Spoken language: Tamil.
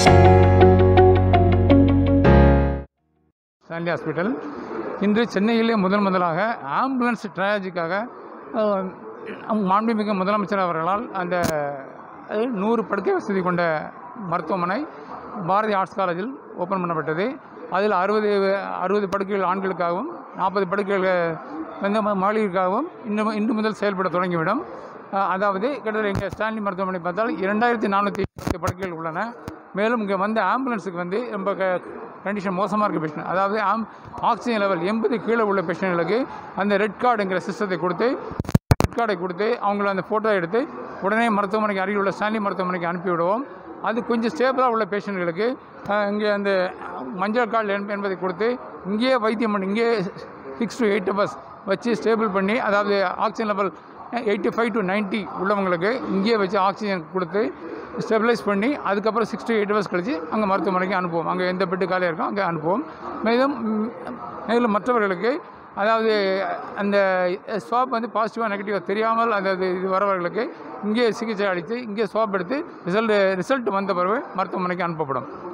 சாண்டி ஹாஸ்பிட்டல் இன்று சென்னையிலே முதன் முதலாக ஆம்புலன்ஸ் ட்ரையாஜுக்காக அஹ், மாண்புமிகு முதலமைச்சர் அவர்களால் அந்த அஹ், நூறு படுக்கை வசதி கொண்ட மருத்துவமனை பாரதி ஆர்ட்ஸ் காலேஜில் ஓப்பன் பண்ணப்பட்டது அதில் அறுபது அறுபது படுக்கைகள் ஆண்களுக்காகவும் நாற்பது படுக்கைகள் வந்து ம- மகளிருக்காகவும் இன்று இன்று முதல் செயல்பட தொடங்கிவிடும் அஹ், அதாவது கிட்டத்தட்ட இங்கே ஸ்டான்லி மருத்துவமனை பார்த்தால் இரண்டாயிரத்தி நானூற்றி பத்து படுக்கைகள் உள்ளன மேலும் இங்கே வந்து ஆம்புலன்ஸுக்கு வந்து ரொம்ப க கண்டிஷன் மோசமாக இருக்க பேஷண்ட் அதாவது ஆம் ஆக்சிஜன் லெவல் எண்பது கீழே உள்ள பேஷண்ட்களுக்கு அந்த ரெட் கார்டுங்கிற சிஸ்டத்தை கொடுத்து ரெட் கார்டை கொடுத்து அவங்கள அந்த ஃபோட்டோ எடுத்து உடனே மருத்துவமனைக்கு அருகில் உள்ள ஸ்டான்லி மருத்துவமனைக்கு அனுப்பிவிடுவோம் அது கொஞ்சம் ஸ்டேபிளாக உள்ள பேஷண்ட்களுக்கு இங்கே அந்த மஞ்சள் கார்டு என்ப- என்பதை கொடுத்து இங்கேயே வைத்தியம் பண்ணி இங்கேயே சிக்ஸ் டு எயிட் ஹவர்ஸ் வச்சு ஸ்டேபிள் பண்ணி அதாவது oxygen level eighty five to 90 உள்ளவங்களுக்கு இங்கேயே வச்சு ஆக்சிஜன் கொடுத்து ஸ்டெபிலைஸ் பண்ணி அதுக்கப்புறம் சிக்ஸ் டு எயிட் ஹவர்ஸ் கழிச்சு அங்கே மருத்துவமனைக்கு அனுப்புவோம் அங்கே எந்த பெட்டு காலியாக இருக்கோ அங்கே அனுப்புவோம் மேலும் ம், மேலும் மற்றவர்களுக்கு அதாவது அந்த ஸ்வாப் வந்து பாசிட்டிவாக நெகட்டிவாக தெரியாமல் அந்த இது இது வரவர்களுக்கு இங்கே சிகிச்சை அளித்து இங்கே ஸ்வாப் எடுத்து ரிசல்ட் ரிசல்ட் வந்த பிறகு மருத்துவமனைக்கு அனுப்பப்படும்